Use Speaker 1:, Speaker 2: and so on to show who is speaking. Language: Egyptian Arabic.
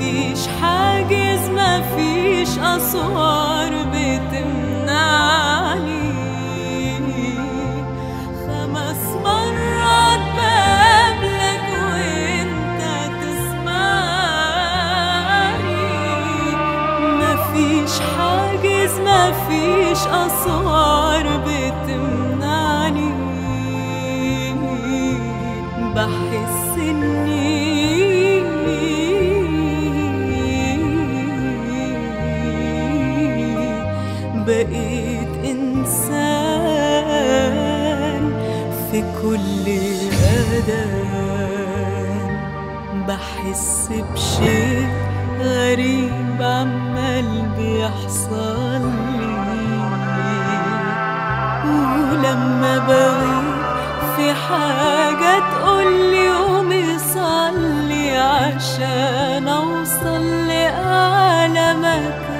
Speaker 1: مفيش حاجز مفيش أسوار بتمنعني خمس مرات بقابلك وانت تسمعني مفيش حاجز مفيش أسوار بتمنعني بحس إني بقيت إنسان في كل أذان بحس بشيء غريب عمال بيحصل لي ولما بغيب في حاجة تقولي قومي صلي عشان أوصل لأعلى مكان